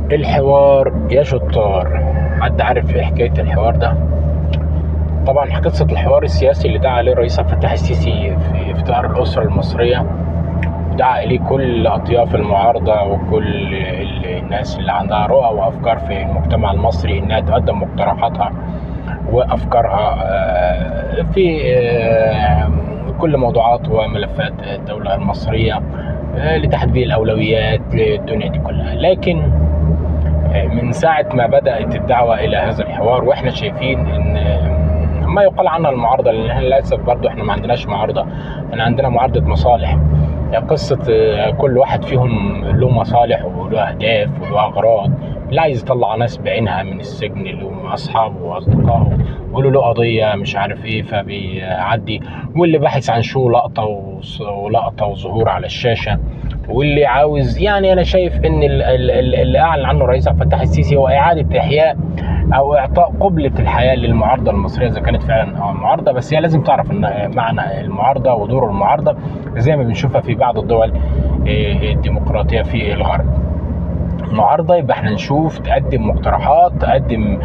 الحوار يا شطار حد عارف ايه حكايه الحوار ده طبعا قصه الحوار السياسي اللي دعا عليه الرئيس عبد الفتاح السيسي في افتقار الاسره المصريه دعا اليه كل اطياف المعارضه وكل الناس اللي عندها رؤى وافكار في المجتمع المصري انها تقدم مقترحاتها وافكارها آه، في آه، كل موضوعات وملفات الدوله المصريه آه، لتحديد الاولويات للدنيا دي كلها لكن من ساعة ما بدأت الدعوة إلى هذا الحوار وإحنا شايفين إن ما يقال عنها المعارضة لأن للأسف برضه إحنا ما عندناش معارضة إحنا عندنا معارضة مصالح قصة كل واحد فيهم له مصالح وله أهداف وله أغراض اللي عايز يطلع ناس بعينها من السجن له أصحابه وأصدقائه وله له قضية مش عارف إيه فبيعدي واللي باحث عن شو لقطة ولقطة وظهور على الشاشة واللي عاوز يعني انا شايف ان اللي اعلن عنه الرئيس عبد الفتاح السيسي هو اعاده احياء او اعطاء قبله الحياه للمعارضه المصريه اذا كانت فعلا معارضه بس هي لازم تعرف ان معنى المعارضه ودور المعارضه زي ما بنشوفها في بعض الدول الديمقراطيه في الغرب. المعارضه يبقى احنا نشوف تقدم مقترحات تقدم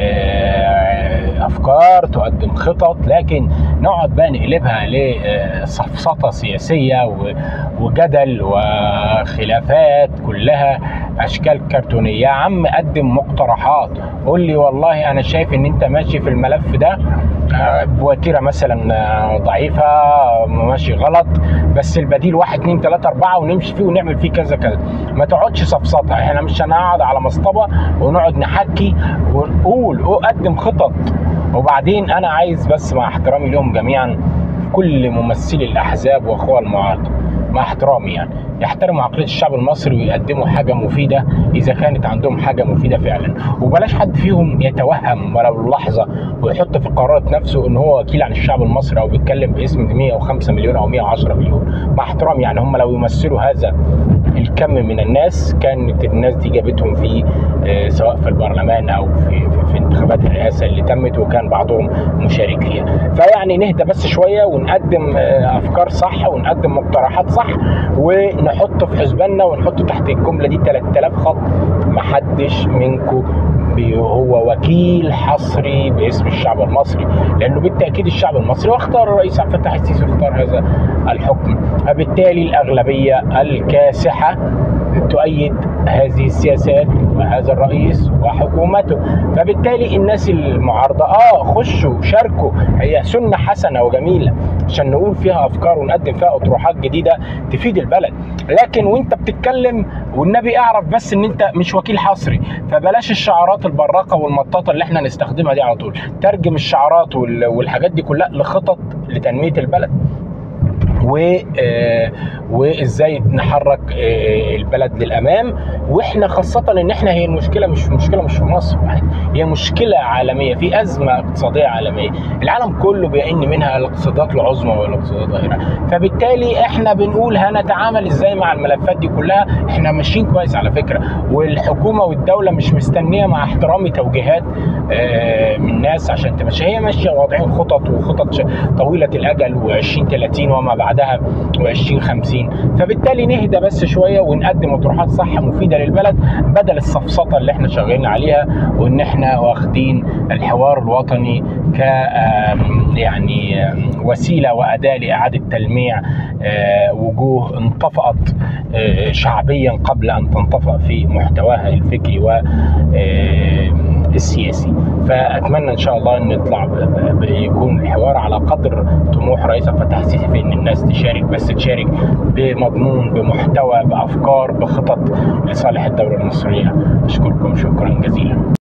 افكار تقدم خطط لكن نقعد بقى نقلبها لسفسطه سياسيه وجدل وخلافات كلها اشكال كرتونيه يا عم قدم مقترحات قول لي والله انا شايف ان انت ماشي في الملف ده بوتيره مثلا ضعيفه ماشي غلط بس البديل واحد اتنين تلاته اربعه ونمشي فيه ونعمل فيه كذا كذا ما تقعدش سفسطه احنا مش هنقعد على مصطبه ونقعد نحكي ونقول قدم خطط وبعدين انا عايز بس مع احترامي لهم جميعا كل ممثلي الاحزاب واخوة المعارضه مع احترامي يعني يحترموا عقليه الشعب المصري ويقدموا حاجه مفيده اذا كانت عندهم حاجه مفيده فعلا وبلاش حد فيهم يتوهم ولو لحظه ويحط في قرارات نفسه ان هو وكيل عن الشعب المصري او بيتكلم باسم 105 مليون او 110 مليون مع احترامي يعني هم لو يمثلوا هذا الكم من الناس كانت الناس دي جابتهم في سواء في البرلمان او في, في, في انتخابات الرئاسه اللي تمت وكان بعضهم مشارك فيها فيعني نهدى بس شويه ونقدم افكار صح ونقدم مقترحات صح ونحط في حسباننا ونحط تحت الجمله دي 3000 خط محدش منكم هو وكيل حصري باسم الشعب المصري لانه بالتاكيد الشعب المصري واختار الرئيس عبد الفتاح السيسي واختار هذا الحكم فبالتالي الاغلبيه الكاسحه تؤيد هذه السياسات وهذا الرئيس وحكومته فبالتالي الناس المعارضه اه خشوا شاركوا هي سنه حسنه وجميله عشان نقول فيها افكار ونقدم فيها اطروحات جديده تفيد البلد لكن وانت بتتكلم والنبي اعرف بس ان انت مش وكيل حصري فبلاش الشعارات البراقه والمطاطه اللي احنا نستخدمها دي على طول ترجم الشعارات والحاجات دي كلها لخطط لتنميه البلد و وازاي نحرك البلد للامام واحنا خاصه ان احنا هي المشكله مش مشكله مش في مصر هي مشكله عالميه في ازمه اقتصاديه عالميه العالم كله بيئن منها الاقتصادات العظمى والاقتصادات الظاهره فبالتالي احنا بنقول هنتعامل ازاي مع الملفات دي كلها احنا ماشيين كويس على فكره والحكومه والدوله مش مستنيه مع احترامي توجيهات من ناس عشان تمشي هي ماشيه واضعين خطط وخطط طويله الاجل و20 30 وما بعدها و20 50 فبالتالي نهدى بس شويه ونقدم اطروحات صح مفيده للبلد بدل السفسطه اللي احنا شغالين عليها وان احنا واخدين الحوار الوطني ك يعني وسيله واداه لاعاده تلميع وجوه انطفأت شعبيا قبل ان تنطفأ في محتواها الفكري و السياسي فاتمنى ان شاء الله ان نطلع يكون الحوار على قدر طموح رئيس عبد الفتاح السيسي في ان الناس تشارك بس تشارك بمضمون بمحتوى بافكار بخطط لصالح الدوله المصريه اشكركم شكرا جزيلا